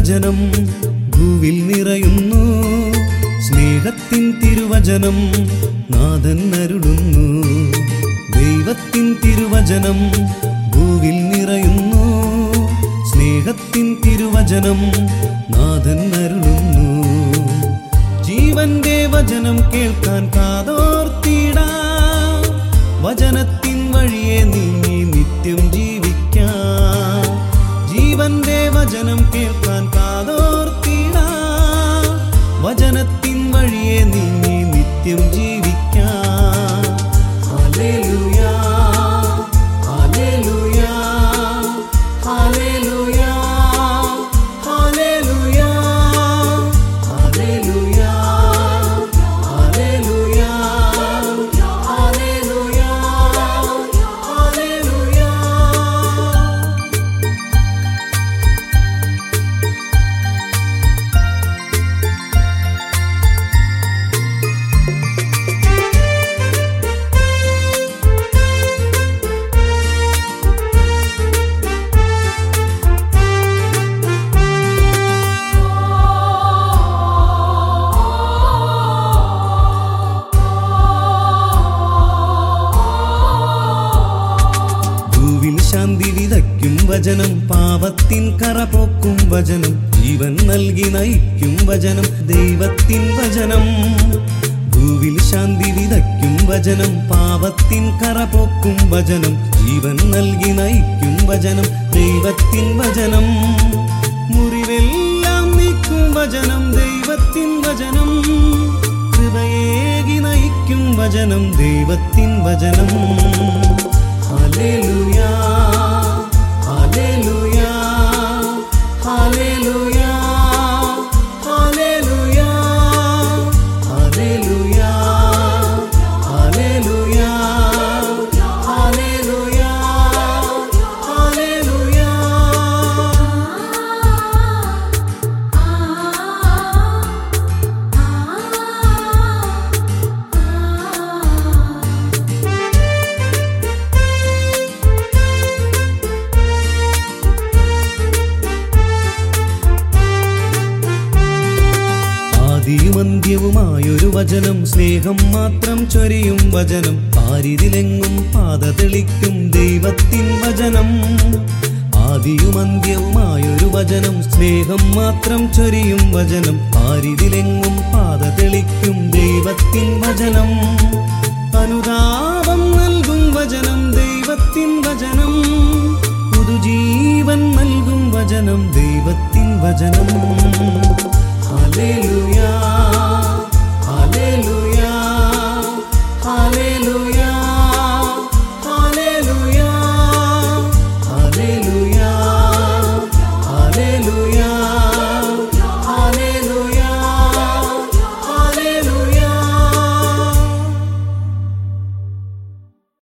തിരുവചനം ഭൂവിൽ നിറയുന്നു സ്നേഹത്തിൻ തിരുവചനം നാഥൻ അരുളുന്നു ദൈവത്തിൻ തിരുവചനം ഭൂവിൽ നിറയുന്നു സ്നേഹത്തിൻ തിരുവചനം നാഥൻ അരുളുന്നു ജീവന്റെ വചനം കേൾക്കാൻ കാതോർത്തിടാം വചനത്തിൻ വഴിയെ നീങ്ങി നിത്യം ജീവിക്കാം ജീവന്റെ വചനം കേൾക്കാൻ കാതോർത്തിടാം വചനത്തിൻ വഴിയെ നീങ്ങി നിത്യം ജീവിക്കാം ഹല്ലേലൂയാ ഹല്ലേലൂയാ ഹല്ലേലൂയാ ഹല്ലേലൂയാ ഹല്ലേലൂയാ ഹല്ലേലൂയാ ഹല്ലേലൂയാ ഹല്ലേലൂയാ ഭൂവിൽ ശാന്തി വിതയ്ക്കും വചനം പാപത്തിൻ കറ പോക്കും വചനം ജീവൻ നൽകി നയിക്കും വചനം ദൈവത്തിൻ വചനം ഭൂവിൽ ശാന്തി വിതയ്ക്കും വചനം പാപത്തിൻ കറ പോക്കും വചനം ജീവൻ നൽകി നയിക്കും വചനം ദൈവത്തിൻ വചനം മുറിവെല്ലാം നീക്കും വചനം ദൈവത്തിൻ വചനം കൃപയേകി നയിക്കും വചനം ദൈവത്തിൻ വചനം ഹല്ലേലൂയാ ഹല്ലേലൂയാ ഹല്ലേലൂയാ ഹല്ലേലൂയാ ഹല്ലേലൂയാ ഹല്ലേലൂയാ ഹല്ലേലൂയാ ഹല്ലേലൂയാ ആദിയുമന്ത്യവുമായൊരു വചനം സ്നേഹം മാത്രം ചൊരിയും വചനം ആരിതിലെങ്ങും പാത തെളിക്കും ദൈവത്തിൻ വചനം ആദിയുമന്ത്യവുമായൊരു വചനം സ്നേഹം മാത്രം ചൊരിയും വചനം ആരിതിലെങ്ങും പാത തെളിക്കും ദൈവത്തിൻ വചനം അനുതാപം നൽകും വചനം ദൈവത്തിൻ വചനം പുതുജീവൻ നൽകും വചനം ദൈവത്തിൻ വചനം ഹല്ലേലൂയാ